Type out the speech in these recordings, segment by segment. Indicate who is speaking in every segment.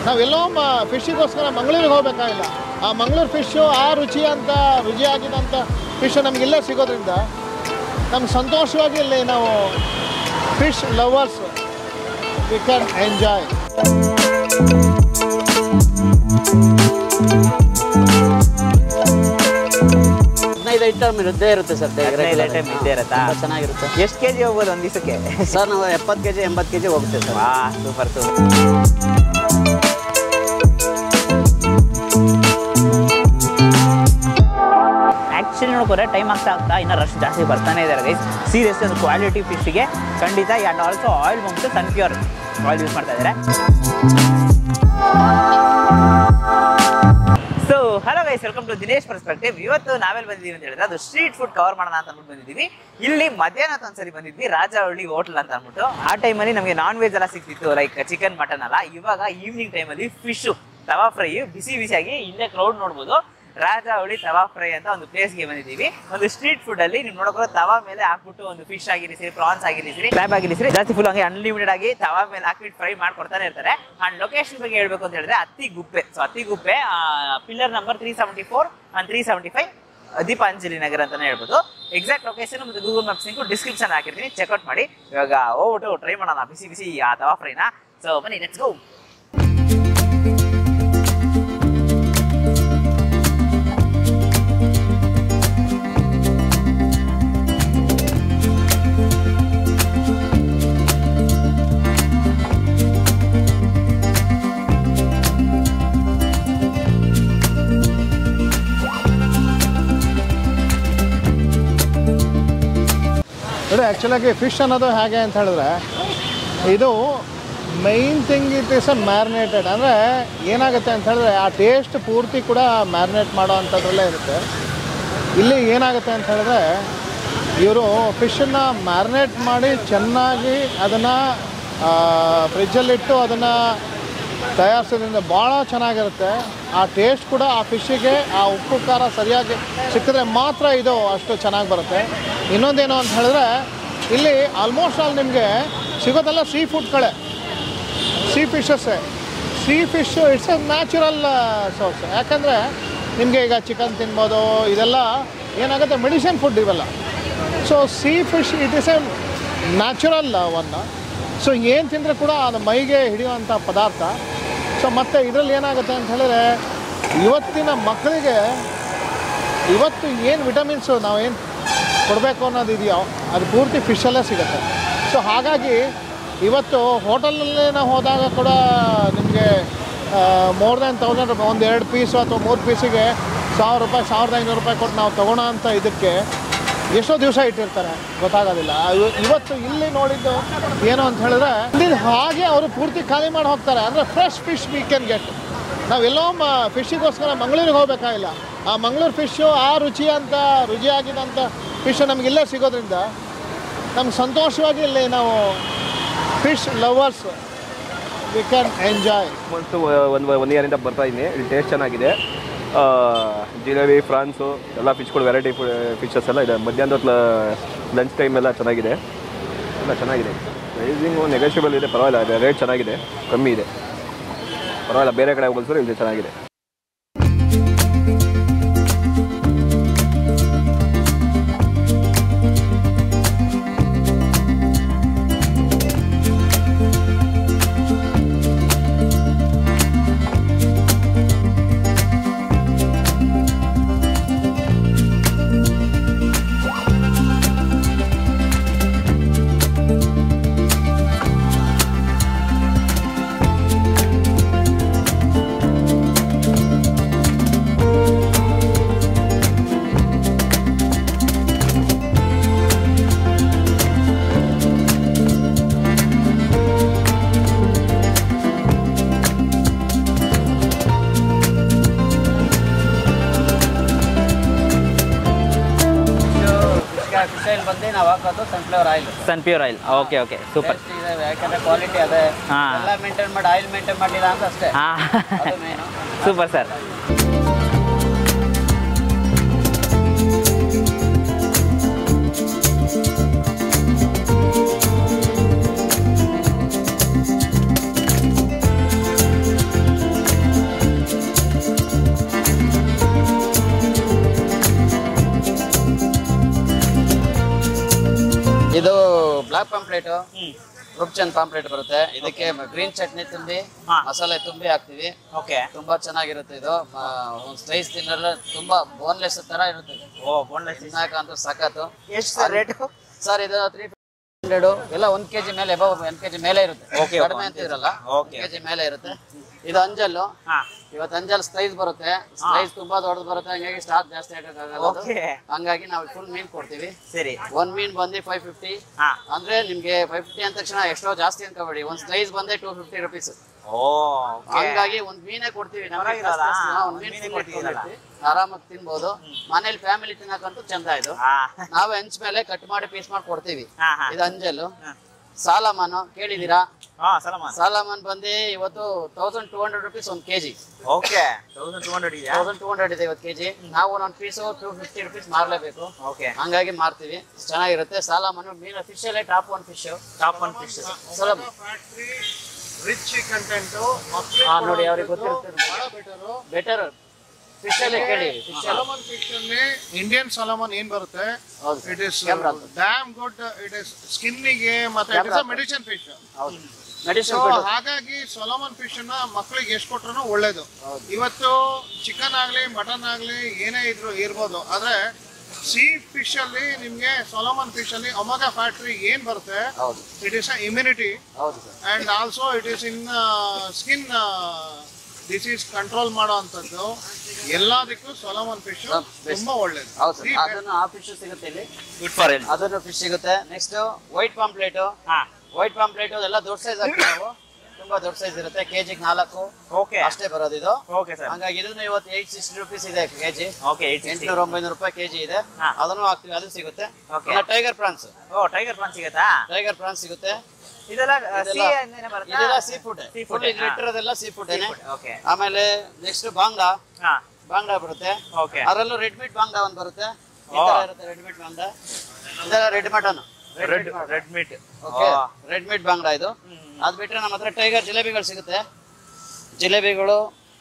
Speaker 1: ನಾವೆಲ್ಲೋ ಮ ಫಿಶ್ಶಿಗೋಸ್ಕರ ಮಂಗಳೂರಿಗೆ ಹೋಗಬೇಕಾಗಿಲ್ಲ ಆ ಮಂಗಳೂರು ಫಿಶ್ಶು ಆ ರುಚಿ ಅಂತ ರುಚಿಯಾಗಿದ್ದಂಥ ಫಿಶ್ ನಮಗಿಲ್ಲೇ ಸಿಗೋದ್ರಿಂದ ನಮ್ಗೆ ಸಂತೋಷವಾಗಿ ಇಲ್ಲಿ ನಾವು fish lovers we can enjoy
Speaker 2: ಹದಿನೈದು ಐಟಮ್ ಇರುತ್ತೆ ಇರುತ್ತೆ ಸರ್
Speaker 3: ಹದಿನೈದು item ಇದ್ದೇ ಇರುತ್ತಾ?
Speaker 2: ಚೆನ್ನಾಗಿರುತ್ತೆ
Speaker 3: ಎಷ್ಟು ಕೆ ಜಿ ಹೋಗ್ಬೋದು ಒಂದು ದಿವಸಕ್ಕೆ
Speaker 2: ಸರ್ ನಾವು ಎಪ್ಪತ್ತು ಕೆಜಿ ಎಂಬತ್ತು ಕೆಜಿ ಹೋಗುತ್ತೆ ಸರ್
Speaker 3: ವಾ ಸೂಪರ್ ಸೂಪರ್ ಆ್ಯಕ್ಚುಲಿ ನೋಡ್ಕೊಂಡ್ರೆ ಟೈಮ್ ಆಗ್ತಾ ಆಗ್ತಾ ಇನ್ನು ರಶ್ ಜಾಸ್ತಿ ಬರ್ತಾನೆ ಇದ್ದಾರೆ ಗೈಸ್ ಸೀರಿಯಸ್ ಒಂದು ಕ್ವಾಲಿಟಿ ಫಿಶ್ಗೆ ಖಂಡಿತ ಆ್ಯಂಡ್ ಆಲ್ಸೋ ಆಯಿಲ್ ಬಂದು ಸನ್ ಪ್ಯೂರ್ ಆಯಿಲ್ ಯೂಸ್ ಮಾಡ್ತಾ ಇದ್ದಾರೆ so hello guys welcome to Dinesh perspective ಇವತ್ತು ನಾವೆಲ್ಲಿ ಬಂದಿದ್ದೀವಿ ಅಂತ ಹೇಳಿದ್ರೆ ಅದು ಸ್ಟ್ರೀಟ್ ಫುಡ್ ಕವರ್ ಮಾಡೋಣ ಅಂತ ಅಂದ್ಬಿಟ್ಟು ಬಂದಿದ್ದೀವಿ ಇಲ್ಲಿ ಮಧ್ಯಾಹ್ನ ಹೊತ್ತು ಒಂದ್ಸರಿ ಬಂದಿದ್ವಿ ರಾಜಹಳ್ಳಿ ಹೋಟ್ಲ್ ಅಂತ ಅಂದ್ಬಿಟ್ಟು ಆ ಟೈಮಲ್ಲಿ ನಮಗೆ ನಾನ್ ವೆಜ್ ಎಲ್ಲ ಸಿಗ್ತಿತ್ತು ಲೈಕ್ ಚಿಕನ್ ಮಟನ್ ಎಲ್ಲ ಇವಾಗ ಈವ್ನಿಂಗ್ ಟೈಮಲ್ಲಿ ಫಿಶ್ ತವಾ ಫ್ರೈ ಬಿಸಿ ಬಿಸಿಯಾಗಿ ಇಲ್ಲೇ ಕ್ರೌಡ್ ನೋಡ್ಬೋದು ರಾಜಹಳ್ಳಿ ತವಾ ಫ್ರೈ ಅಂತ ಒಂದು ಪ್ಲೇಸ್ಗೆ ಬಂದಿದ್ದೀವಿ ಒಂದು ಸ್ಟ್ರೀಟ್ ಫುಡ್ ಅಲ್ಲಿ ನೀವು ನೋಡೋಕೆ ತವಾ ಮೇಲೆ ಹಾಕ್ಬಿಟ್ಟು ಒಂದು ಫಿಶ್ ಆಗಿರಲಿ ಸರಿ ಪ್ರಾನ್ಸ್ ಆಗಿರಲಿ ಸರಿ ಕ್ರ್ಯಾಬ್ ಆಗಿರಲಿ ಸರಿ ಜಾಸ್ತಿ ಫುಲ್ ಹಂಗೆ ಅನ್ಲಿಮಿಟೆಡ್ ಆಗಿ ತವಾ ಮೇಲೆ ಹಾಕ್ಬಿಟ್ಟು ಫ್ರೈ ಮಾಡ್ಕೊಡ್ತಾನೆ ಇರ್ತಾರೆ ಅಂಡ್ ಲೊಕೇಶನ್ ಬಗ್ಗೆ ಹೇಳ್ಬೇಕು ಅಂತ ಹೇಳಿದ್ರೆ ಅತ್ತಿ Attiguppe so Attiguppe pillar number three seventy four and three seventy five Deepanjali Nagar ಅಂತಾನೆ ಹೇಳ್ಬೋದು ಎಕ್ಸಾಕ್ಟ್ ಲೊಕೇಶನ್ ಮತ್ತೆ ಗೂಗಲ್ ಮ್ಯಾಪ್ಸ್ ಲಿಂಕ್ ಡಿಸ್ಕ್ರಿಪ್ಷನ್ ಹಾಕಿರ್ತೀನಿ ಚೆಕ್ಔಟ್ ಮಾಡಿ ಇವಾಗ ಹೋಗ್ಬಿಟ್ಟು ಟ್ರೈ ಮಾಡೋಣ ಬಿಸಿ ಬಿಸಿ ಆ ತವಾ ಫ್ರೈನ ಸೊ ಬನ್ನಿ ಲೆಟ್ಸ್ ಗೋ
Speaker 1: ನೋಡಿ ಆ್ಯಕ್ಚುಲಾಗಿ ಫಿಶ್ ಅನ್ನೋದು ಹೇಗೆ ಅಂತ ಹೇಳಿದ್ರೆ ಇದು main thing it is a marinated ಅಂದರೆ ಏನಾಗುತ್ತೆ ಅಂತ ಹೇಳಿದ್ರೆ ಆ ಟೇಸ್ಟ್ ಪೂರ್ತಿ ಕೂಡ ಮ್ಯಾರಿನೇಟ್ ಮಾಡೋ ಅಂಥದ್ರಲ್ಲೇ ಇರುತ್ತೆ ಇಲ್ಲಿ ಏನಾಗುತ್ತೆ ಅಂತ ಹೇಳಿದ್ರೆ ಇವರು ಫಿಶನ್ನು ಮ್ಯಾರಿನೇಟ್ ಮಾಡಿ ಚೆನ್ನಾಗಿ ಅದನ್ನು ಫ್ರಿಜ್ಜಲ್ಲಿಟ್ಟು ಅದನ್ನು ತಯಾರಿಸೋದ್ರಿಂದ ಭಾಳ ಚೆನ್ನಾಗಿರುತ್ತೆ ಆ ಟೇಸ್ಟ್ ಕೂಡ ಆ ಫಿಶ್ಶಿಗೆ ಆ ಉಪ್ಪು ಖಾರ ಸರಿಯಾಗಿ ಸಿಕ್ಕಿದ್ರೆ ಮಾತ್ರ ಇದು ಅಷ್ಟು ಚೆನ್ನಾಗಿ ಬರುತ್ತೆ ಇನ್ನೊಂದೇನು ಅಂತ ಹೇಳಿದ್ರೆ ಇಲ್ಲಿ ಆಲ್ಮೋಸ್ಟ್ ಆಲ್ ನಿಮಗೆ ಸಿಗೋದೆಲ್ಲ ಸೀ ಫುಡ್ಗಳೇ ಸೀ ಫಿಶಸ್ಸೇ sea fish it's a natural source ಯಾಕಂದರೆ ನಿಮಗೆ ಈಗ ಚಿಕನ್ ತಿನ್ಬೋದು ಇದೆಲ್ಲ ಏನಾಗುತ್ತೆ ಮೆಡಿಸಿನ್ ಫುಡ್ ಇವೆಲ್ಲ so sea fish it is a natural one so ಏನು ತಿಂದರೆ ಕೂಡ ಅದು ಮೈಗೆ ಹಿಡಿಯುವಂಥ ಪದಾರ್ಥ ಸೊ ಮತ್ತು ಇದರಲ್ಲಿ ಏನಾಗುತ್ತೆ ಅಂತ ಹೇಳಿದ್ರೆ ಇವತ್ತಿನ ಮಕ್ಕಳಿಗೆ ಇವತ್ತು ಏನು ವಿಟಮಿನ್ಸು ನಾವೇನು ಕೊಡಬೇಕು ಅನ್ನೋದು ಇದೆಯೋ ಅದು ಪೂರ್ತಿ ಫಿಶಲ್ಲೇ ಸಿಗುತ್ತೆ ಸೊ ಹಾಗಾಗಿ ಇವತ್ತು ಹೋಟೆಲಲ್ಲೇ ನಾವು ಹೋದಾಗ ಕೂಡ ನಿಮಗೆ ಮೋರ್ ದ್ಯಾನ್ ತೌಸಂಡ್ ರೂಪಾಯಿ ಒಂದು ಎರಡು ಪೀಸು ಅಥವಾ ಮೂರು ಪೀಸಿಗೆ ಸಾವಿರ ರೂಪಾಯಿ ಸಾವಿರದ ಐನೂರು ರೂಪಾಯಿ ಕೊಟ್ಟು ನಾವು ತೊಗೊಳೋ ಅಂಥ ಇದಕ್ಕೆ ಎಷ್ಟೋ ದಿವಸ ಇಟ್ಟಿರ್ತಾರೆ ಗೊತ್ತಾಗೋದಿಲ್ಲ ಇವ- ಇವತ್ತು ಇಲ್ಲಿ ನೋಡಿದ್ದು ಏನು ಅಂತ ಹೇಳಿದ್ರೆ ಇಲ್ಲಿ ಹಾಗೆ ಅವರು ಪೂರ್ತಿ ಖಾಲಿ ಮಾಡಿ ಹೋಗ್ತಾರೆ ಅಂದರೆ fresh fish we can get ನಾವೆಲ್ಲೋ ಮ ಫಿಶ್ಶಿಗೋಸ್ಕರ ಮಂಗಳೂರಿಗೆ ಹೋಗಬೇಕಾಗಿಲ್ಲ ಆ ಮಂಗಳೂರು ಫಿಶ್ಶು ಆ ರುಚಿ ಅಂತ ರುಚಿಯಾಗಿದ್ದಂಥ ಫಿಶ್ ನಮಗಿಲ್ಲೇ ಸಿಗೋದ್ರಿಂದ ನಮ್ಗೆ ಸಂತೋಷವಾಗಿ ಇಲ್ಲಿ ನಾವು fish lovers we can enjoy
Speaker 4: ಮತ್ತು ಒಂದು ಒನ್ ಇಯರಿಂದ ಬರ್ತಾ ಇದ್ದೀನಿ ಇಲ್ಲಿ ಟೇಸ್ಟ್ ಚೆನ್ನಾಗಿದೆ ಆ, ಜಿಲೇಬಿ ಫ್ರಾನ್ಸು ಎಲ್ಲ ಫಿಶ್ಗಳು ವೆರೈಟಿ ಫಿಶಸ್ ಎಲ್ಲ ಇದೆ ಮಧ್ಯಾಹ್ನದ ಹೊತ್ತು ಲಂಚ್ ಟೈಮ್ ಎಲ್ಲ ಚೆನ್ನಾಗಿದೆ ಎಲ್ಲ ಚೆನ್ನಾಗಿದೆ ಪ್ರೈಸಿಂಗು ನೆಗೋಷಿಯಬಲ್ ಇದೆ ಪರವಾಗಿಲ್ಲ ರೇಟ್ ಚೆನ್ನಾಗಿದೆ ಕಮ್ಮಿ ಇದೆ ಪರವಾಗಿಲ್ಲ ಬೇರೆ ಕಡೆ ಹೋಲಿಸಿದ್ರೆ ಇಲ್ಲಿ ಚೆನ್ನಾಗಿದೆ
Speaker 2: ಫಿಶ್ ಆಯಿಲ್ ಬಂದು ನಾವು ಹಾಕೋದು sunflower oil
Speaker 3: sun pure oil okay okay super
Speaker 2: taste ಇದೆ ಯಾಕಂದ್ರೆ ಕ್ವಾಲಿಟಿ ಅದೇ
Speaker 3: ಹಾ.
Speaker 2: ಎಲ್ಲ ಮೇಂಟೈನ್ ಮಾಡಿ ಆಯಿಲ್ ಮೇಂಟೈನ್ ಮಾಡಲಿಲ್ಲ ಅಂತ ಅಷ್ಟೇ
Speaker 3: ಹಾಂ
Speaker 2: ಅದು ಮೇನು
Speaker 3: ಸೂಪರ್ ಸರ್
Speaker 2: ಇದು ಬ್ಲಾಕ್ ಪಾಂಪ್ಲೇಟು
Speaker 3: ಹ್ಮ್
Speaker 2: ರೂಪ್ಚಂದ್ ಪಾಂಪ್ಲೇಟ್ ಬರುತ್ತೆ ಇದಕ್ಕೆ ಗ್ರೀನ್ ಚಟ್ನಿ ತುಂಬಿ
Speaker 3: ಹಾ.
Speaker 2: ಮಸಾಲೆ ತುಂಬಿ ಹಾಕ್ತಿವಿ
Speaker 3: ಓಕೆ
Speaker 2: ತುಂಬಾ ಚೆನ್ನಾಗಿರುತ್ತೆ ಇದು ಆ, ಒಂದ್ ಸ್ಲೈಸ್ ತಿನ್ನಲ್ಲ ತುಂಬಾ ಬೋನ್ಲೆಸ್ ತರ ಇರುತ್ತೆ ಇದು.
Speaker 3: ಓ ಬೋನ್ಲೆಸ್
Speaker 2: ತಿನ್ನಕಂತೂ ಸಖತ್ತು
Speaker 3: ಎಷ್ಟು ಸರ್ ರೇಟು
Speaker 2: ಸರ್ ಇದು ತ್ರೀ ಹಂಡ್ರೆಡ್ ಎಲ್ಲ ಒಂದ್ ಕೆಜಿ ಮೇಲೆ ಎಬವ್ ಒಂದ್ ಕೆಜಿ ಮೇಲೆ ಇರುತ್ತೆ
Speaker 3: Okay,
Speaker 2: ಕಡಿಮೆ
Speaker 3: one
Speaker 2: ಅಂತ ಇರಲ್ಲ
Speaker 3: Okay.
Speaker 2: ಕೆಜಿ ಮೇಲೆ ಇರುತ್ತೆ ಇದು ಅಂಜಲ್ಲು
Speaker 3: ಹಾ
Speaker 2: ಇವತ್ತು ಅಂಜಲ್ ಸ್ಲೈಸ್ ಬರುತ್ತೆ ಸ್ಲೈಸ್ ತುಂಬಾ ದೊಡ್ಡದು ಬರುತ್ತೆ ಹಂಗಾಗಿ ಸ್ಟಾಕ್ ಜಾಸ್ತಿ ಹಾಕಕ್ಕಾಗಲ್ಲ ಅದು.
Speaker 3: Okay.
Speaker 2: ಹಂಗಾಗಿ ನಾವು ಫುಲ್ ಮೀನ್ ಕೊಡ್ತೀವಿ
Speaker 3: ಸರಿ
Speaker 2: ಒಂದ್ ಮೀನ್ ಬಂದು ಫೈವ್ ಫಿಫ್ಟಿ
Speaker 3: ಹಾ
Speaker 2: ಅಂದ್ರೆ ನಿಮ್ಗೆ ಫೈವ್ ಫಿಫ್ಟಿ ಅಂದ ತಕ್ಷಣ ಎಷ್ಟೋ ಜಾಸ್ತಿ ಅನ್ಕೋಬೇಡಿ ಒಂದ್ ಸ್ಲೈಸ್ ಬಂದೆ ಟೂ ಫಿಫ್ಟಿ ರುಪೀಸ್
Speaker 3: ಓ ಓಕೆ
Speaker 2: ಹಂಗಾಗಿ ಒಂದ್ ಮೀನೇ ಕೊಡ್ತೀವಿ ನಮ್ಗೆ
Speaker 3: ಪರವಾಗಿಲ್ಲಲ್ಲ?
Speaker 2: ಕಷ್ಟ ಅಷ್ಟೇ. ಹಾ, ಒಂದ್
Speaker 3: ಒಂದ್
Speaker 2: ಮೀನ್
Speaker 3: ಮೀನೇ
Speaker 2: full
Speaker 3: ಕೊಡ್ತೀರಲ್ಲ?
Speaker 2: ಇಟ್ಕೊಂಡಿರ್ತೀವಿ. ಆರಾಮಾಗಿ ತಿನ್ಬೋದು ಮನೇಲಿ ಫ್ಯಾಮಿಲಿ ತಿನ್ನಕಂತೂ ಚಂದ ಇದು
Speaker 3: ಹಾ
Speaker 2: ನಾವೇ ಹಂಚ್ ಮೇಲೆ ಕಟ್ ಮಾಡಿ ಪೀಸ್ ಮಾಡಿ ಕೊಡ್ತೀವಿ
Speaker 3: ಹಾ ಹಾ
Speaker 2: ಇದು ಅಂಜಲು
Speaker 3: ಹಾ.
Speaker 2: ಸಾಲಮಾನು ಕೇಳಿದೀರಾ
Speaker 3: ಹಾ ಸಲಾಮ
Speaker 2: ಸಾಲಮಾನ್ ಬಂದು ಇವತ್ತು ತೌಸಂಡ್ ಟೂ ಹಂಡ್ರೆಡ್ ರುಪೀಸ್ ಒಂದ್ KG
Speaker 3: okay thousand two hundred ಇದೆಯಾ
Speaker 2: ತೌಸಂಡ್ ಟೂ ಹಂಡ್ರೆಡ್ ಇದೆ ಇವತ್ತು ಕೆಜಿ ನಾವು ಒಂದೊಂದು ಪೀಸು ಟೂ ಫಿಫ್ಟಿ ರುಪೀಸ್ ಮಾರ್ಲೇಬೇಕು
Speaker 3: ಓಕೆ
Speaker 2: ಹಂಗಾಗಿ ಮಾರ್ತೀವಿ ಚೆನ್ನಾಗಿರುತ್ತೆ ಸಾಲಮಾನು ಮೀನು ಫಿಶ್ ಅಲ್ಲೇ top one fish
Speaker 3: top one fish
Speaker 2: ಸ್ವಲ್ಪ
Speaker 1: ಫ್ಯಾಕ್ಟ್ರಿ ರಿಚ್ ಕಂಟೆಂಟು
Speaker 2: ಹಾ, ನೋಡಿ, ಅವ್ರಿಗೆ ಗೊತ್ತಿರುತ್ತೆ.
Speaker 1: ಬಹಳ ಬೆಟರು
Speaker 2: ಬೆಟರ್ ಫಿಶ್ ಅಲ್ಲೇ ಕೇಳಿ ಫಿಶ್
Speaker 1: ಸೊಲಮನ್ ಫಿಶ್ ಅಲ್ಲಿ ಇಂಡಿಯನ್ ಸೊಲಮನ್ ಏನ್ ಬರುತ್ತೆ
Speaker 2: ಹೌದು
Speaker 1: it is
Speaker 2: Camera.
Speaker 1: Damn good it is ಸ್ಕಿನ್ನಿಗೆ ಮತ್ತೆ it is
Speaker 2: Camera.
Speaker 1: Medicine fish
Speaker 2: ಹೌದು
Speaker 1: ಸೊ
Speaker 2: ಮೆಡಿಸಿನ್
Speaker 1: ಹಾಗಾಗಿ ಸೊಲಮನ್ ಫಿಶ್ ಅನ್ನ ಮಕ್ಕಳಿಗೆ ಎಷ್ಟು ಕೊಟ್ರು ಒಳ್ಳೇದು
Speaker 2: ಹೌದು.
Speaker 1: ಇವತ್ತು ಚಿಕನ್ ಆಗ್ಲಿ ಮಟನ್ ಆಗ್ಲಿ ಏನೇ ಇದ್ರು ಇರ್ಬೋದು ಆದ್ರೆ ಸೀ ಫಿಶ್ ಅಲ್ಲಿ ನಿಮ್ಗೆ ಸೊಲಮನ್ ಫಿಶ್ ಅಲ್ಲಿ ಒಮಗಾ ಫ್ಯಾಕ್ಟ್ರಿ ಏನ್ ಬರುತ್ತೆ
Speaker 2: ಹೌದು
Speaker 1: ಇಟ್ ಇಸ್ ಇಮ್ಯುನಿಟಿ
Speaker 2: ಹೌದು sir
Speaker 1: and also it is in skin disease control ಮಾಡೋ ಅಂಥದ್ದು ಎಲ್ಲದಕ್ಕೂ ಸೊಲಮನ್ ಫಿಶ್
Speaker 2: ಹಾ, best.
Speaker 1: ತುಂಬಾ ಒಳ್ಳೇದು
Speaker 2: ಹೌದು ಸರ್ ಅದನ್ನು ಆ ಫಿಶ್ ಸಿಗುತ್ತೆ ಇಲ್ಲಿ
Speaker 3: ಗುಡ್ ಫಾರ್ ಎಲ್
Speaker 2: ಅದನ್ನು ಫಿಶ್ ಸಿಗುತ್ತೆ ನೆಕ್ಸ್ಟ್ ವೈಟ್ ಪಾಂಪ್ಲೇಟು
Speaker 3: ಹಾ
Speaker 2: ವೈಟ್ ಪಾಂಪ್ಲೇಟ್ ಎಲ್ಲ ದೊಡ್ಡ ಸೈಜ್ ಹಾಕ್ತೀವಿ ನಾವು ತುಂಬಾ ದೊಡ್ಡ ಸೈಜ್ ಇರುತ್ತೆ ಕೆಜಿಗೆ ನಾಲ್ಕು
Speaker 3: ಓಕೆ
Speaker 2: ಅಷ್ಟೇ ಬರೋದು ಇದು
Speaker 3: ಓಕೆ ಸರ್
Speaker 2: ಹಂಗಾಗಿ ಇದನ್ನು ಇವತ್ತು ಏಟ್ ಸಿಕ್ಸ್ಟಿ ರುಪೀಸ್ ಇದೆ ಕೆಜಿ
Speaker 3: ಓಕೆ ಏಟ್
Speaker 2: ಎಂಟುನೂರ ಒಂಬೈನೂರು ರೂಪಾಯಿ ಕೆಜಿ ಇದೆ
Speaker 3: ಹಾ.
Speaker 2: ಅದನ್ನು ಹಾಕ್ತೀವಿ ಅದು ಸಿಗುತ್ತೆ
Speaker 3: Okay.
Speaker 2: ಟೈಗರ್ ಪ್ರಾನ್ಸ್
Speaker 3: ಓ ಟೈಗರ್ ಪ್ರಾನ್ ಸಿಗತ್ತಾ
Speaker 2: ಟೈಗರ್ ಪ್ರಾನ್ಸ್ ಸಿಗುತ್ತೆ
Speaker 3: ಇದೆಲ್ಲ
Speaker 2: ಇದೆಲ್ಲ-
Speaker 3: ಸಿ ಅಂದೇನೆ ಬರುತ್ತಾ
Speaker 2: ಇದೆಲ್ಲ seafood
Speaker 3: Sea
Speaker 2: food
Speaker 3: food, ಹಾ.
Speaker 2: ಇಟ್ಟಿರೋದೆಲ್ಲ ಸೀ ಫುಡ್
Speaker 3: ಓಕೆ
Speaker 2: ಆಮೇಲೆ ನೆಕ್ಸ್ಟ್ ಬಾಂಗ್ಡಾ
Speaker 3: ಹಾ
Speaker 2: ಬಾಂಗ್ಡಾ ಬರುತ್ತೆ
Speaker 3: ಓಕೆ
Speaker 2: ಅದರಲ್ಲೂ ರೆಡ್ ಮೀಟ್ ಬಾಂಗ್ಡಾ ಒಂದು ಬರುತ್ತೆ ಈ
Speaker 3: ಓ.
Speaker 2: ತರ ಇರುತ್ತೆ ರೆಡ್ ಮೀಟ್ ಬಾಂಗ್ಡಾ ಇದೆಲ್ಲ red mutton
Speaker 3: red red meat
Speaker 2: okay red meat ಬಾಂಗ್ಡಾ ಇದು ಅದ್ ಬಿಟ್ರೆ ನಮ್ಮ ಹತ್ರ ಟೈಗರ್ ಜಿಲೇಬಿಗಳು ಸಿಗುತ್ತೆ ಜಿಲೇಬಿಗಳು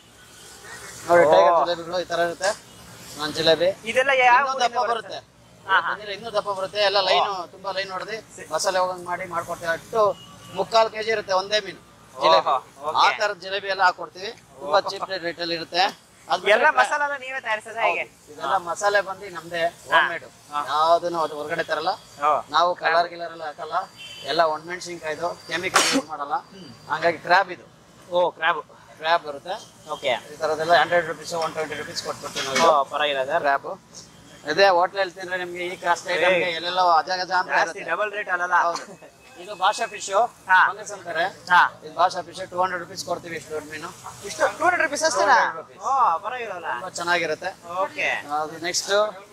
Speaker 2: ನೋಡಿ
Speaker 3: ಓ.
Speaker 2: ಟೈಗರ್ ಜಿಲೇಬಿಗಳು ಈ ತರ ಇರುತ್ತೆ ನಾನ್ ಜಿಲೇಬಿ
Speaker 3: ಇದೆಲ್ಲ ಯಾವ
Speaker 2: ಇನ್ನೂ ದಪ್ಪ ಬರುತ್ತೆ ಬಂದಿಲ್ಲ, ಇನ್ನೂ ದಪ್ಪ ಬರುತ್ತೆ ಎಲ್ಲ ಲೈನ್ ತುಂಬಾ ಲೈನ್ ಹೊಡೆದು ಮಸಾಲೆ ಹೋಗಂಗ್ ಮಾಡಿ ಮಾಡ್ಕೊಡ್ತೀವಿ ಅಷ್ಟು ಮುಕ್ಕಾಲ್ ಕೆಜಿ ಇರುತ್ತೆ ಒಂದೇ ಮೀನು ಜಿಲೇಬಿ
Speaker 3: ಓಹೋ,
Speaker 2: ಆ
Speaker 3: okay.
Speaker 2: ತರದ ಜಿಲೇಬಿ ಎಲ್ಲ ಹಾಕೊಡ್ತೀವಿ ತುಂಬಾ ಚೀಪ್ ರೇಟ್ ಅಲ್ಲಿ ಇರುತ್ತೆ ಅದ್ ಬಿಟ್ರೆ
Speaker 3: ಎಲ್ಲ ಮಸಾಲ ಎಲ್ಲ ನೀವೇ ತಯಾರಿಸೋದಾ ಹೇಗೆ
Speaker 2: ಇದೆಲ್ಲ ಮಸಾಲೆ ಬಂದು ನಮ್ದೇ ಹೋಮ್ ಮೇಡ್
Speaker 3: ಹಾ.
Speaker 2: ಯಾವ್ದನ್ನು ಅದು ಹೊರಗಡೆ ತರಲ್ಲ
Speaker 3: ಓ
Speaker 2: ನಾವು ಕಲರ್ ಗಿಲರ್ ಎಲ್ಲ ಹಾಕಲ್ಲ ಎಲ್ಲ ಒಣಮೆಣಸಿನ್ಕಾಯ್ದು ಕೆಮಿಕಲ್ ಯೂಸ್ ಮಾಡಲ್ಲ ಹಂಗಾಗಿ ಕ್ರ್ಯಾಬ್ ಇದು
Speaker 3: ಓ ಕ್ರಾಬ್
Speaker 2: ಕ್ರ್ಯಾಬ್ ಬರುತ್ತೆ
Speaker 3: ಓಕೆ
Speaker 2: ಈ ತರದೆಲ್ಲ hundred rupees one twenty rupees ಕೊಟ್ಬಿಡ್ತೀವಿ
Speaker 3: ಓ
Speaker 2: ನಾವು
Speaker 3: ಪರವಾಗಿಲ್ಲ ಸರ್
Speaker 2: ಕ್ರ್ಯಾಬ್ ಇದೇ ಹೋಟ್ಲಲ್ಲಿ ತಿಂದ್ರೆ ನಿಮ್ಗೆ ಈ ಕಾಸ್ಟ್ ಐಟಮ್ಗೆ ಎಲ್ಲೆಲ್ಲೋ ಅಜ ಗಜ ಅಂತ
Speaker 3: ಜಾಸ್ತಿ
Speaker 2: ಇರುತ್ತೆ
Speaker 3: ಡಬಲ್ ರೇಟ್ ಅಲ್ಲಲ್ಲ
Speaker 2: ಹೌದು ಇದು ಭಾಷಾ ಫಿಶ್
Speaker 3: ಹಾ.
Speaker 2: ಫಂಗಸ್ ಅಂತಾರೆ
Speaker 3: ಹಾ
Speaker 2: ಇದು ಭಾಷಾ ಫಿಶ್ ಟೂ ಹಂಡ್ರೆಡ್ ರುಪೀಸ್ ಕೊಡ್ತೀವಿ ಇಷ್ಟು ದೊಡ್ಡ ಮೀನು
Speaker 3: ಇಷ್ಟು ಟೂ ಹಂಡ್ರೆಡ್ ರುಪೀಸ್ ಅಷ್ಟೇನಾ
Speaker 2: 200 rupees.
Speaker 3: ಓ ಪರವಾಗಿಲ್ಲ
Speaker 2: ತುಂಬಾ ಚೆನ್ನಾಗಿರುತ್ತೆ
Speaker 3: ಓಕೆ
Speaker 2: ಅದು ನೆಕ್ಸ್ಟ್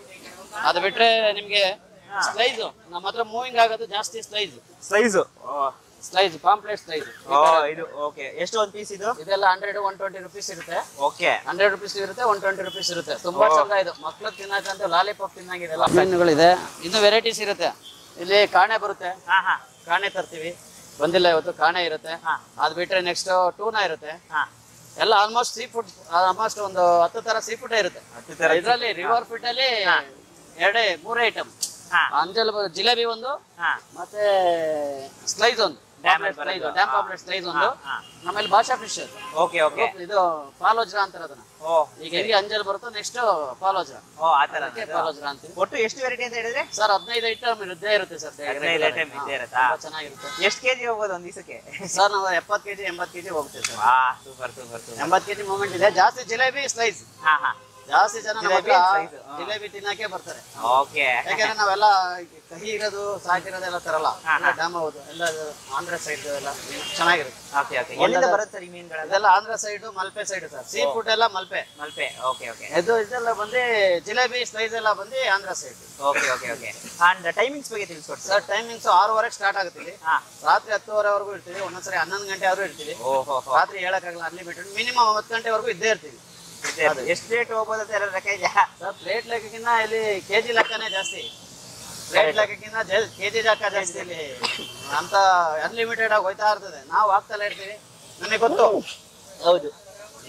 Speaker 2: ಅದು ಬಿಟ್ರೆ ನಿಮ್ಗೆ ಸ್ಲೈಸ್ ನಮ್ಮ ಹತ್ರ ಮೂವಿಂಗ್ ಆಗೋದು ಜಾಸ್ತಿ slice
Speaker 3: size
Speaker 2: slice pomfret slice
Speaker 3: ಓ ಇದು ಓಕೆ ಎಷ್ಟು ಒಂದು ಪೀಸ್ ಇದು
Speaker 2: ಇದೆಲ್ಲ ಹಂಡ್ರೆಡ್ ಒನ್ ಟ್ವೆಂಟಿ ರುಪೀಸ್ ಇರುತ್ತೆ
Speaker 3: ಓಕೆ
Speaker 2: ಹಂಡ್ರೆಡ್ ರುಪೀಸ್ ಇರುತ್ತೆ ಒನ್ ಟ್ವೆಂಟಿ ರುಪೀಸ್ ಇರುತ್ತೆ ತುಂಬಾ
Speaker 3: ಓ.
Speaker 2: ಚಂದ ಇದು ಮಕ್ಳು ತಿನ್ನಕಂತ ಲಾಲಿಪಾಪ್ ತಿನ್ನಂಗಿದೆಲ್ಲ ಮೀನುಗಳಿದೆ ಇನ್ನು ವೆರೈಟೀಸ್ ಇರುತ್ತೆ ಇಲ್ಲಿ ಕಾಣೆ ಬರುತ್ತೆ
Speaker 3: ಹಾ ಹಾ
Speaker 2: ಕಾಣೆ ತರ್ತೀವಿ ಬಂದಿಲ್ಲ ಇವತ್ತು ಕಾಣೆ ಇರುತ್ತೆ
Speaker 3: ಹಾ.
Speaker 2: ಅದ್ ಬಿಟ್ರೆ ನೆಕ್ಸ್ಟ್ ಟೂನಾ ಇರುತ್ತೆ
Speaker 3: ಹಾ
Speaker 2: ಎಲ್ಲ ಆಲ್ಮೋಸ್ಟ್ ಸೀ ಫುಡ್ ಆಲ್ಮೋಸ್ಟ್ ಒಂದು ಹತ್ತು ತರ ಸೀ ಫುಡ್ ಇರುತ್ತೆ
Speaker 3: ಹತ್ತು ತರ
Speaker 2: ಇದರಲ್ಲಿ ರಿವರ್ ಫಿಟ್ ಅಲ್ಲಿ
Speaker 3: ಹಾ.
Speaker 2: ಎರಡೇ ಮೂರೇ ಐಟಮ್
Speaker 3: ಹಾ
Speaker 2: ಅಂಜಲ್ ಬ- ಜಿಲೇಬಿ ಒಂದು
Speaker 3: ಹಾ
Speaker 2: ಮತ್ತೆ ಸ್ಲೈಸ್ ಒಂದು
Speaker 3: Dam ಅಲ್ಲಿ ಬರೋದು.
Speaker 2: ಡ್ಯಾಮ್
Speaker 3: ಹಾ.
Speaker 2: ಪಾಪ್ಲೆಟ್ ಸ್ಲೈಸ್ ಒಂದು
Speaker 3: ಹಾ,
Speaker 2: ಆಮೇಲೆ ಭಾಷಾ ಫಿಶ್
Speaker 3: ಓಕೆ ಓಕೆ
Speaker 2: ಇದು ಪಾಲೋಜ್ರಾ ಅಂತಾರೆ ಅದನ್ನ
Speaker 3: ಓ
Speaker 2: ಈಗ ಹೆಂಗೆ ಅಂಜಲ್ ಬರುತ್ತೋ ನೆಕ್ಸ್ಟ್ ಪಾಲೋಜ್ರಾ
Speaker 3: ಓ ಆ ತರ
Speaker 2: ಅದಕ್ಕೆ ಪಾಲೋಜ್ರಾ ಅಂತೀವಿ
Speaker 3: ಒಟ್ಟು ಎಷ್ಟು ವೆರೈಟಿ ಅಂತ ಹೇಳಿದ್ರೆ
Speaker 2: ಸರ್ ಹದಿನೈದು ಐಟಮ್ ಇದ್ದೇ ಇರುತ್ತೆ ಸರ್
Speaker 3: ಹದಿನೈದು item ಇದ್ದೇ ಇರುತ್ತಾ?
Speaker 2: ಚೆನ್ನಾಗಿರುತ್ತೆ
Speaker 3: ಎಷ್ಟು ಕೆಜಿ ಹೋಗೋದು ಒಂದ್ ದಿವಸಕ್ಕೆ
Speaker 2: ಸರ್ ನಾವು ಎಪ್ಪತ್ತು ಕೆಜಿ ಎಂಬತ್ತು ಕೆಜಿ ಹೋಗ್ತೀವಿ ಸರ್
Speaker 3: ವಾ ಸೂಪರ್ ಸೂಪರ್ ಸೂಪರ್
Speaker 2: ಎಂಬತ್ತು ಕೆಜಿ ಮೂಮೆಂಟ್ ಇದೆ ಜಾಸ್ತಿ ಜಿಲೇಬಿ ಸ್ಲೈಸ್
Speaker 3: ಹಾ ಹಾ
Speaker 2: ಜಾಸ್ತಿ ಜನ ನಮ್ಮ
Speaker 3: ಜಿಲೇಬಿ,
Speaker 2: ಹತ್ರ
Speaker 3: slice, ಹಾ.
Speaker 2: ಜಿಲೇಬಿ ತಿನ್ನಕ್ಕೆ ಬರ್ತಾರೆ
Speaker 3: ಓಕೆ
Speaker 2: ಯಾಕಂದ್ರೆ ನಾವೆಲ್ಲ ಕಹಿ ಇರೋದು ಸಾಕಿರೋದೆಲ್ಲ ತರಲ್ಲ
Speaker 3: ಹಾ, ಹಾ.
Speaker 2: ಡ್ಯಾಮ್ ಹೌದು ಎಲ್ಲ ಆಂಧ್ರ ಸೈಡ್ ಎಲ್ಲ ಚೆನ್ನಾಗಿರುತ್ತೆ
Speaker 3: ಓಕೆ ಓಕೆ ಎಲ್ಲಿಂದ ಬರುತ್ತೆ ಸರ್ ಈ ಮೀನುಗಳೆಲ್ಲ
Speaker 2: ಇದೆಲ್ಲ Andhra side Malpe side sir seafood ಎಲ್ಲ ಮಲ್ಪೆ
Speaker 3: ಮಲ್ಪೆ ಓಕೆ ಓಕೆ
Speaker 2: ಇದು ಇದೆಲ್ಲ ಬಂದು ಜಿಲೇಬಿ ಸ್ಲೈಸ್ ಎಲ್ಲ ಬಂದು Andhra side
Speaker 3: okay okay okay and timings ಬಗ್ಗೆ ತಿಳಿಸ್ಕೊಡಿ ಸರ್
Speaker 2: ಸರ್ ಟೈಮಿಂಗ್ಸ್ ಆರೂವರೆಗೆ ಸ್ಟಾರ್ಟ್ ಆಗುತ್ತೆ ಇಲ್ಲಿ
Speaker 3: ಹಾ
Speaker 2: ರಾತ್ರಿ ಹತ್ತುವರೆವರೆಗೂ ಇರ್ತೀವಿ ಒಂದೊಂದ್ಸರಿ ಹನ್ನೊಂದು ಗಂಟೆ ಆದ್ರೂ ಇರ್ತೀವಿ
Speaker 3: ಓಹೋ
Speaker 2: ರಾತ್ರಿ ಹೇಳಕ್ಕಾಗಲ್ಲ ಅನ್ಲಿಮಿಟೆಡ್ ಮಿನಿಮಮ್ ಒಂಬತ್ತು ಗಂಟೆವರೆಗೂ ಇದ್ದೇ ಇರ್ತೀವಿ
Speaker 3: ಎಷ್ಟು ರೇಟ್ ಹೋಗ್ಬೋದು ಅಂತ ಎಲ್ಲ ಲೆಕ್ಕ ಇದೆಯಾ
Speaker 2: ಸರ್ ಪ್ಲೇಟ್ ಲೆಕ್ಕಕ್ಕಿಂತ ಇಲ್ಲಿ ಕೆಜಿ ಲೆಕ್ಕನೇ ಜಾಸ್ತಿ ಪ್ಲೇಟ್ ಲೆಕ್ಕಕ್ಕಿಂತ ಕೆಜಿ ಲೆಕ್ಕ ಜಾಸ್ತಿ ಇಲ್ಲಿ ಅಂತ ಅನ್ಲಿಮಿಟೆಡ್ ಆಗಿ ಹೋಯ್ತಾ ಇರ್ತದೆ ನಾವು ಆಗ್ತಲೇ ಇರ್ತೀವಿ ನನಗೆ ಗೊತ್ತು
Speaker 3: ಹೌದು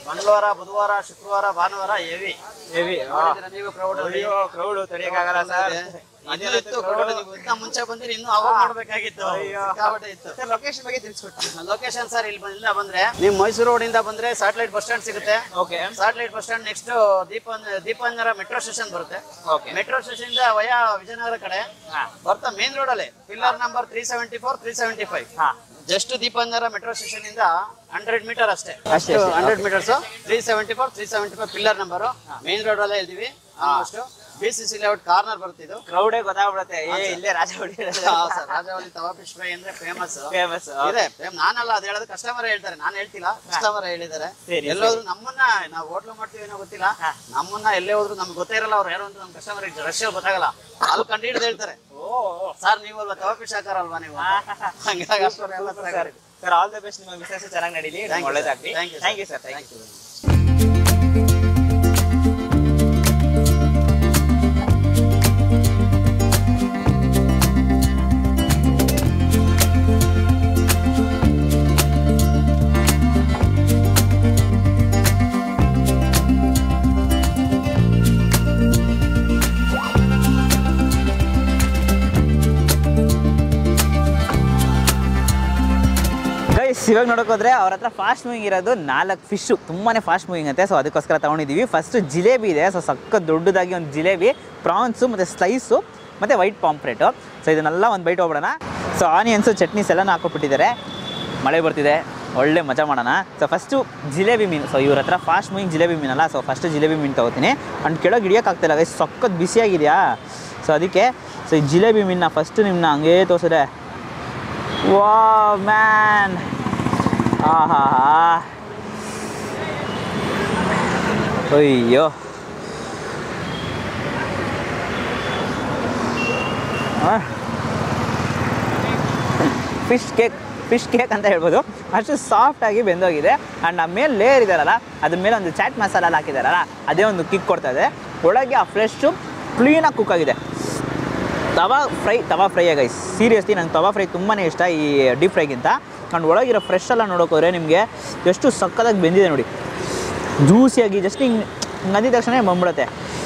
Speaker 2: ಮಂಗಳವಾರ ಬುಧವಾರ ಶುಕ್ರವಾರ ಭಾನುವಾರ ಹೆವಿ ನೀವು ಕ್ರೌಡ್
Speaker 3: ಕ್ರೌಡ್ ತಡೆಯಕ್ಕಾಗಲ್ಲ ಸರ್
Speaker 2: ಇನ್ನೂ ಇತ್ತು ಕ್ರೌಡ್ ನೀವು ಇನ್ನ ಮುಂಚೆ ಬಂದಿರಿ ಇನ್ನೂ ಅವಾಗ ನೋಡ್ಬೇಕಾಗಿತ್ತು ಸಿಕ್ಕಾಪಟ್ಟೆ ಇತ್ತು
Speaker 3: ಸರ್ ಲೊಕೇಶನ್ ಬಗ್ಗೆ ತಿಳಿಸ್ಕೊಡ್ತೀನಿ
Speaker 2: ಲೊಕೇಶನ್ ಸರ್ ಇಲ್ಲಿ ಬಂದಿಲ್ಲ ಬಂದ್ರೆ ನೀವು ಮೈಸೂರು ರೋಡ್ ಇಂದ ಬಂದ್ರೆ ಸ್ಯಾಟಲೈಟ್ ಬಸ್ ಸ್ಟ್ಯಾಂಡ್ ಸಿಗುತ್ತೆ
Speaker 3: okay
Speaker 2: satellite bus stand next Deepa Deepanjana metro station ಬರುತ್ತೆ
Speaker 3: ಓಕೆ
Speaker 2: ಮೆಟ್ರೋ ಸ್ಟೇಷನ್ ಇಂದ ವಯಾ ವಿಜಯನಗರ ಕಡೆ
Speaker 3: ಹಾ.
Speaker 2: ಬರ್ತಾ ಮೇನ್ ರೋಡ್ ಅಲ್ಲಿ pillar number three seventy four three seventy five
Speaker 3: ಹಾ
Speaker 2: ಜಸ್ಟ್ ದೀಪಾಂಜನ ಮೆಟ್ರೋ ಸ್ಟೇಷನ್ ಇಂದ ಹಂಡ್ರೆಡ್ ಮೀಟರ್ ಅಷ್ಟೇ
Speaker 3: ಅಷ್ಟೇ,
Speaker 2: ಅಷ್ಟು
Speaker 3: ಅಷ್ಟೇ.
Speaker 2: Hundred meters three seventy four three seventy five pillar number main road ಅಲ್ಲೇ ಇದ್ದೀವಿ ಅಷ್ಟು B C C layout corner ಬರ್ತಿದ್ದು
Speaker 3: ಕ್ರೌಡೇ ಗೊತ್ತಾಗ್ಬಿಡುತ್ತೆ ಏ ಇಲ್ಲೇ ರಾಜವಾಡಿ
Speaker 2: ರಾಜವಳ್ಳಿ ತವಾ ಫಿಶ್ ಫ್ರೈ ಅಂದ್ರೆ ಫೇಮಸ್
Speaker 3: ಫೇಮಸ್
Speaker 2: ಇದೆ fam- ನಾನಲ್ಲ ಅದು ಹೇಳೋದು ಕಸ್ಟಮರ್ ಹೇಳ್ತಾರೆ ನಾನು ಹೇಳ್ತಿಲ್ಲ ಕಸ್ಟಮರ್ ಹೇಳಿದ್ದಾರೆ
Speaker 3: ಸರಿ,
Speaker 2: ಎಲ್ಲೋದ್ರು ನಮ್ಮನ್ನ ನಾವು ಹೋಟ್ಲು ಮಾಡ್ತೀವಿ ಏನೋ ಗೊತ್ತಿಲ್ಲ ನಮ್ಮನ್ನ ಎಲ್ಲೇ ಹೋದ್ರು ನಮ್ಗೆ ಗೊತ್ತೇ ಇರಲ್ಲ ಅವ್ರು ಯಾರು ಅಂತ ನಮ್ಮ ಕಸ್ಟಮರ್ ರಶ್ ಗೊತ್ತಾಗಲ್ಲ ಅಲ್ಲಿ ಕಂಡು ಹಿಡಿದು ಹೇಳ್ತಾರೆ ಸರ್ ನೀವು ಅಲ್ವಾ ತವಾ ಫಿಶ್ ಹಾಕಾರಲ್ವಾ ನೀವು ಹಂಗಾಗಿ ಅಷ್ಟೊಂದು ಎಲ್ಲ ತಗೊಂಡಿದ್ದೀವಿ.
Speaker 3: ಸರ್ ಆಲ್ ದ ಬೆಸ್ಟ್ ನಿಮ್ಮ ಬಿಸ್ನೆಸ್ ಚೆನ್ನಾಗಿ ನಡೀಲಿ
Speaker 2: Thank you,
Speaker 3: ಒಳ್ಳೇದಾಗ್ಲಿ
Speaker 2: sir. Thank you, sir.
Speaker 3: Thank you sir thank
Speaker 2: Thank
Speaker 3: you
Speaker 2: you.
Speaker 3: Guys ಇವಾಗ ನೋಡಕ್ ಹೋದ್ರೆ ಅವ್ರ ಹತ್ರ ಫಾಸ್ಟ್ ಮೂವಿಂಗ್ ಇರೋದು ನಾಲ್ಕು ಫಿಶ್ ತುಂಬಾನೇ ಫಾಸ್ಟ್ ಮೂವಿಂಗ್ ಅಂತೆ ಸೊ ಅದಕ್ಕೋಸ್ಕರ ತಗೊಂಡಿದ್ದೀವಿ ಫಸ್ಟ್ ಜಿಲೇಬಿ ಇದೆ ಸೊ ಸಕ್ಕ ದೊಡ್ಡದಾಗಿ ಒಂದು ಜಿಲೇಬಿ ಪ್ರಾನ್ಸು ಮತ್ತು ಸ್ಲೈಸು ಮತ್ತು ವೈಟ್ ಪಾಂಪ್ರೇಟು ಸೊ ಇದನ್ನೆಲ್ಲ ಒಂದು ಬೈಟ್ ಹೋಗ್ಬಿಡೋಣ ಸೊ ಆನಿಯನ್ಸು ಚಟ್ನೀಸ್ ಎಲ್ಲನೂ ಹಾಕೊಟ್ಬಿಟ್ಟಿದ್ದಾರೆ ಮಳೆ ಬರ್ತಿದೆ ಒಳ್ಳೆ ಮಜಾ ಮಾಡೋಣ ಸೊ ಫಸ್ಟು ಜಿಲೇಬಿ ಮೀನು ಸೊ ಇವ್ರ ಹತ್ರ ಫಾಸ್ಟ್ ಮೂವಿಂಗ್ ಜಿಲೇಬಿ ಮೀನಲ್ಲ ಸೊ ಫಸ್ಟ್ ಜಿಲೇಬಿ ಮೀನು ತೊಗೋತೀನಿ ಅಂಡ್ ಕೆಳಗೆ ಹಿಡಿಯೋಕ್ಕಾಗ್ತಿಲ್ಲ ಗೈಸ್ ಸಖತ್ ಬಿಸಿಯಾಗಿದೆಯಾ ಸೊ ಅದಕ್ಕೆ ಸೊ ಈ ಜಿಲೇಬಿ ಮೀನನ್ನ ಫಸ್ಟು ನಿಮ್ಮನ್ನ ಹಂಗೇ ತೋರಿಸಿದೆ ವಾ ಮ್ಯಾನ್ ಆಹಾ ಅಯ್ಯೋ ಫಿಶ್ ಕೇಕ್ ಫಿಶ್ ಕೇಕ್ ಅಂತ ಹೇಳ್ಬೋದು ಅಷ್ಟು ಸಾಫ್ಟಾಗಿ ಬೆಂದೋಗಿದೆ ಆ್ಯಂಡ್ ಆ ಮೇಲೆ ಲೇಯರ್ ಇದೆಯಲ್ಲ ಅದ್ರ ಮೇಲೆ ಒಂದು ಚಾಟ್ ಮಸಾಲ ಎಲ್ಲ ಹಾಕಿದಾರಲ್ಲ ಅದೇ ಒಂದು ಕಿಕ್ ಕೊಡ್ತಾ ಇದೆ ಒಳಗೆ ಆ ಫ್ರೆಶ್ಶು ಕ್ಲೀನಾಗಿ ಕುಕ್ ಆಗಿದೆ tawa fry tawa fry guys seriously ನಂಗೆ ತವಾ ಫ್ರೈ ತುಂಬಾ ಇಷ್ಟ ಈ ಡೀಪ್ ಫ್ರೈಗಿಂತ ಆ್ಯಂಡ್ ಒಳಗಿರೋ ಫ್ರೆಶ್ ಎಲ್ಲ ನೋಡೋಕೋದ್ರೆ ನಿಮಗೆ ಎಷ್ಟು ಸಕ್ಕತ್ತಾಗಿ ಬೆಂದಿದೆ ನೋಡಿ ಜ್ಯೂಸಿಯಾಗಿ ಜಸ್ಟ್ ಹಿಂಗೆ ಹಿಂಗೆ ಅಂದಿದ ತಕ್ಷಣ ಬಂದ್ಬಿಡುತ್ತೆ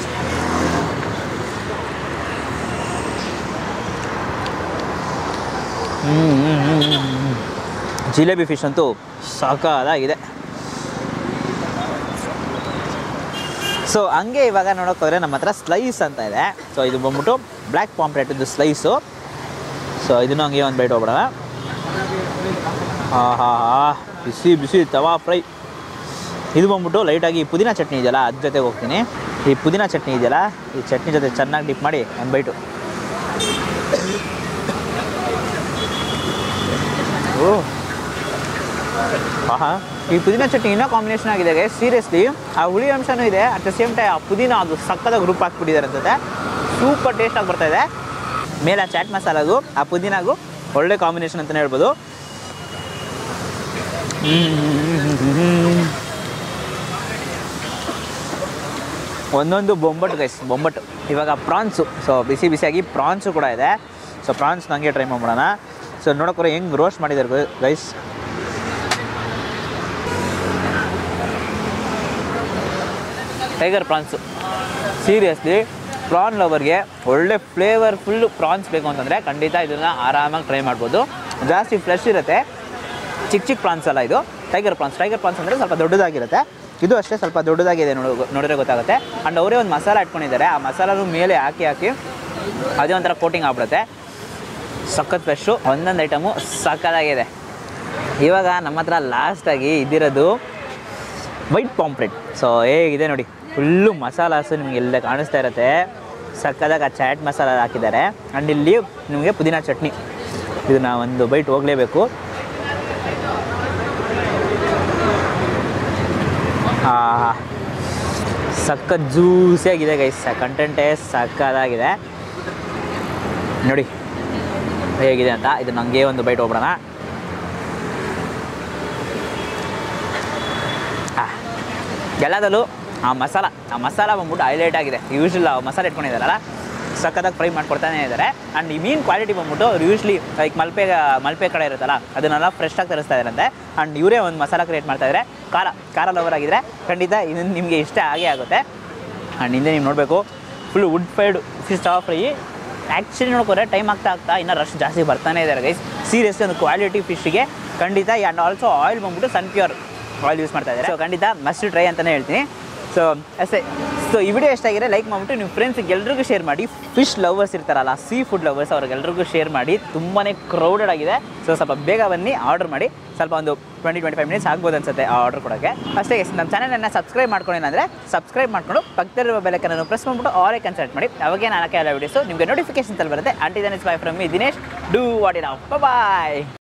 Speaker 3: ಹ್ಞೂ ಹ್ಞೂ ಹ್ಞೂ ಹ್ಞೂ ಜಿಲೇಬಿ ಫಿಶ್ ಅಂತೂ ಸಾಕಾಗಿದೆ ಸೊ ಹಂಗೆ ಇವಾಗ ನೋಡೋಕೆ ಹೋದರೆ ನಮ್ಮ ಹತ್ರ ಸ್ಲೈಸ್ ಅಂತ ಇದೆ ಸೊ ಇದು ಬಂದ್ಬಿಟ್ಟು ಬ್ಲ್ಯಾಕ್ ಪಾಂಪ್ಲೆಟ್ ಸ್ಲೈಸು ಸೊ ಇದನ್ನು ಹಂಗೆ ಒಂದು ಬೈಟ್ ಹೋಗ್ಬಿಡೋಣ ಹಾಂ ಹಾಂ ಹಾಂ ಬಿಸಿ ಬಿಸಿ ತವಾ ಫ್ರೈ ಇದು ಬಂದ್ಬಿಟ್ಟು ಲೈಟಾಗಿ ಪುದೀನ ಚಟ್ನಿ ಇದೆಯಲ್ಲ ಅದ್ರ ಜೊತೆಗೆ ಹೋಗ್ತೀನಿ ಈ ಪುದೀನ ಚಟ್ನಿ ಇದೆಯಲ್ಲ ಈ ಚಟ್ನಿ ಜೊತೆ ಚೆನ್ನಾಗಿ ಡಿಪ್ ಮಾಡಿ ಒಂದು ಬೈಟು ಓ ಆಹಾ ಈ ಪುದೀನ ಚಟ್ನಿ ಇನ್ನೂ ಕಾಂಬಿನೇಷನ್ ಆಗಿದೆ ಗೈಸ್ ಸೀರಿಯಸ್ಲಿ ಆ ಹುಳಿ ಅಂಶನೂ ಇದೆ ಅಟ್ ದ ಸೇಮ್ ಟೈಮ್ ಆ ಪುದೀನ ಅದು ಸಕ್ಕದ ಗ್ರೂಪ್ ಹಾಕ್ಬಿಟ್ಟಿದ್ದಾರೆ ಅನ್ಸುತ್ತೆ ಸೂಪರ್ ಟೇಸ್ಟ್ ಆಗಿ ಬರ್ತಾ ಇದೆ ಮೇಲೆ ಆ ಚಾಟ್ ಮಸಾಲಾಗೂ ಆ ಪುದೀನಾಗೂ ಒಳ್ಳೆ ಕಾಂಬಿನೇಷನ್ ಅಂತಲೇ ಹೇಳ್ಬೋದು ಒಂದೊಂದು ಬೊಂಬಟ್ಟು ಗೈಸ್ ಬೊಂಬಟ್ಟು ಇವಾಗ ಪ್ರಾನ್ಸು ಸೊ ಬಿಸಿ ಬಿಸಿಯಾಗಿ ಪ್ರಾನ್ಸು ಕೂಡ ಇದೆ ಸೊ ಪ್ರಾನ್ಸ್ ನನಗೆ ಟ್ರೈ ಮಾಡ್ಬಿಡೋಣ ಸೊ ನೋಡೋಕ್ರೆ ಹೆಂಗೆ ರೋಸ್ಟ್ ಮಾಡಿದ್ದಾರೆ guys tiger prawns seriously prawn ಲವರ್ಗೆ ಒಳ್ಳೆ ಫ್ಲೇವರ್ಫುಲ್ ಪ್ರಾನ್ಸ್ ಬೇಕು ಅಂತಂದರೆ ಖಂಡಿತ ಇದನ್ನು ಆರಾಮಾಗಿ ಟ್ರೈ ಮಾಡ್ಬೋದು ಜಾಸ್ತಿ ಫ್ರೆಶ್ ಇರುತ್ತೆ ಚಿಕ್ಕ ಚಿಕ್ಕ ಪ್ರಾನ್ಸ್ ಅಲ್ಲ ಇದು ಟೈಗರ್ ಪ್ರಾನ್ಸ್ ಟೈಗರ್ ಪ್ರಾನ್ಸ್ ಅಂದರೆ ಸ್ವಲ್ಪ ದೊಡ್ಡದಾಗಿರುತ್ತೆ ಇದು ಅಷ್ಟೇ ಸ್ವಲ್ಪ ದೊಡ್ಡದಾಗಿದೆ ನೋಡೋ ನೋಡಿದ್ರೆ ಗೊತ್ತಾಗುತ್ತೆ ಆ್ಯಂಡ್ ಅವರೇ ಒಂದು ಮಸಾಲ ಇಟ್ಕೊಂಡಿದ್ದಾರೆ ಆ ಮಸಾಲನು ಮೇಲೆ ಹಾಕಿ ಹಾಕಿ ಅದೇ ಒಂಥರ ಕೋಟಿಂಗ್ ಆಗ್ಬಿಡುತ್ತೆ ಸಖತ್ ಫ್ರೆಶ್ಶು ಒಂದೊಂದು ಐಟಮು ಸಕ್ಕತ್ತಾಗಿದೆ ಇವಾಗ ನಮ್ಮ ಹತ್ರ ಲಾಸ್ಟಾಗಿ ಇದ್ದಿರೋದು ವೈಟ್ ಪಾಂಪ್ಲೆಟ್ ಸೊ ಹೇಗಿದೆ ನೋಡಿ ಫುಲ್ಲು ಮಸಾಲಾಸು ನಿಮಗೆ ಎಲ್ಲ ಕಾಣಿಸ್ತಾ ಇರುತ್ತೆ ಸಕ್ಕದಾಗ ಆ ಚಾಟ್ ಮಸಾಲ ಹಾಕಿದ್ದಾರೆ ಆ್ಯಂಡ್ ಇಲ್ಲಿ ನಿಮಗೆ ಪುದೀನ ಚಟ್ನಿ ಇದನ್ನ ಒಂದು ಬೈಟ್ ಹೋಗಲೇಬೇಕು ಹಾಂ ಸಖತ್ ಜ್ಯೂಸಿಯಾಗಿದೆ ಗೈಸ್ ಕಂಟೆಂಟೇ ಸಕ್ಕದಾಗಿದೆ ನೋಡಿ ಹೇಗಿದೆ ಅಂತ ಇದು ನನಗೆ ಒಂದು ಬೈಟ್ ಹೋಗ್ಬಿಡೋಣ ಆ, ಎಲ್ಲದಲ್ಲೂ ಆ ಮಸಾಲ ಆ ಮಸಾಲ ಬಂದ್ಬಿಟ್ಟು ಹೈಲೈಟ್ ಆಗಿದೆ ಯೂಶ್ವಲ್ ಆ ಮಸಾಲೆ ಇಟ್ಕೊಂಡಿದ್ದಾರಲ್ಲ ಸಕ್ಕತ್ತಾಗಿ ಫ್ರೈ ಮಾಡ್ಕೊಡ್ತಾನೆ ಇದ್ದಾರೆ ಆ್ಯಂಡ್ ಈ ಮೀನು ಕ್ವಾಲಿಟಿ ಬಂದ್ಬಿಟ್ಟು ಯೂಶ್ಲಿ ಲೈಕ್ ಮಲ್ಪೆ ಮಲ್ಪೆ ಕಡೆ ಇರುತ್ತಲ್ಲ ಅದನ್ನೆಲ್ಲ ಫ್ರೆಶ್ ಆಗಿ ತರಿಸ್ತಾ ಇದ್ದಾರಂತೆ ಆ್ಯಂಡ್ ಇವರೇ ಒಂದು ಮಸಾಲ ಕ್ರಿಯೇಟ್ ಮಾಡ್ತಾ ಇದ್ದಾರೆ ಖಾರ ಖಾರ ಲವರ್ ಆಗಿದ್ರೆ ಖಂಡಿತ ಇದನ್ನು ನಿಮಗೆ ಇಷ್ಟ ಆಗೇ ಆಗುತ್ತೆ ಆ್ಯಂಡ್ ಹಿಂದೆ ನೀವು ನೋಡಬೇಕು ಫುಲ್ ವುಡ್ ಫೈಡ್ ಫಿಶ್ ಸ್ಟಾ ಫ್ರೈ ಆ್ಯಕ್ಚುಲಿ ನೋಡ್ಕೊಂಡ್ರೆ ಟೈಮ್ ಆಗ್ತಾ ಆಗ್ತಾ ಇನ್ನೂ ರಶ್ ಜಾಸ್ತಿ ಬರ್ತಾನೆ ಇದ್ದಾರೆ ಗೈಸ್ ಸೀರಿಯಸ್ ಒಂದು ಕ್ವಾಲಿಟಿ ಫಿಶ್ಗೆ ಖಂಡಿತ ಆ್ಯಂಡ್ ಆಲ್ಸೋ ಆಯಿಲ್ ಬಂದ್ಬಿಟ್ಟು ಸನ್ ಪ್ಯೂರ್ ಆಯಿಲ್ ಯೂಸ್ ಮಾಡ್ತಾ ಇದ್ದಾರೆ ಸೊ ಖಂಡಿತ ಮಸ್ಟ್ ಟ್ರೈ ಅಂತಲೇ ಹೇಳ್ತೀನಿ ಸೊ ಅಷ್ಟೇ ಸೊ ಈ ವಿಡಿಯೋ ಎಷ್ಟಾಗಿದೆ ಲೈಕ್ ಮಾಡಿಬಿಟ್ಟು ನಿಮ್ಮ ಫ್ರೆಂಡ್ಸ್ಗೆ ಎಲ್ರಿಗೂ ಶೇರ್ ಮಾಡಿ ಫಿಶ್ ಲವರ್ಸ್ ಇರ್ತಾರಲ್ಲ ಸೀ ಫುಡ್ ಲವರ್ಸ್ ಅವ್ರಿಗೆಲ್ರಿಗೂ ಶೇರ್ ಮಾಡಿ ತುಂಬಾ ಕ್ರೌಡೆಡ್ ಆಗಿದೆ ಸೊ ಸ್ವಲ್ಪ ಬೇಗ ಬನ್ನಿ ಆರ್ಡರ್ ಮಾಡಿ ಸ್ವಲ್ಪ ಒಂದು ಟ್ವೆಂಟಿ ಟ್ವೆಂಟಿ ಫೈವ್ ಮಿನಿಟ್ಸ್ ಆಗ್ಬೋದು ಅನ್ಸುತ್ತೆ ಆ ಆರ್ಡರ್ ಕೊಡೋಕ್ಕೆ ಅಷ್ಟೇ guys, ನಮ್ಮ ಚಾನಲನ್ನು ಸಬ್ಸ್ಕ್ರೈಬ್ ಮಾಡ್ಕೊಂಡಿಲ್ಲ ಅಂದರೆ ಸಬ್ಸ್ಕ್ರೈಬ್ ಮಾಡ್ಕೊಂಡು ಪಕ್ಕದಲ್ಲಿರುವ ಬೆಲಕನ್ನು ಪ್ರೆಸ್ ಮಾಡ್ಬಿಟ್ಟು ಅವರೇ ಕನ್ಸಲ್ಟ್ ಮಾಡಿ ಅವಾಗೇ ನಾನು ಎಲ್ಲ ವೀಡಿಯೋಸು ನಿಮಗೆ ನೋಟಿಫಿಕೇಶನ್ಸ್ ಅಲ್ಲಿ ಬರುತ್ತೆ until then is bye from me Dinesh do what it bye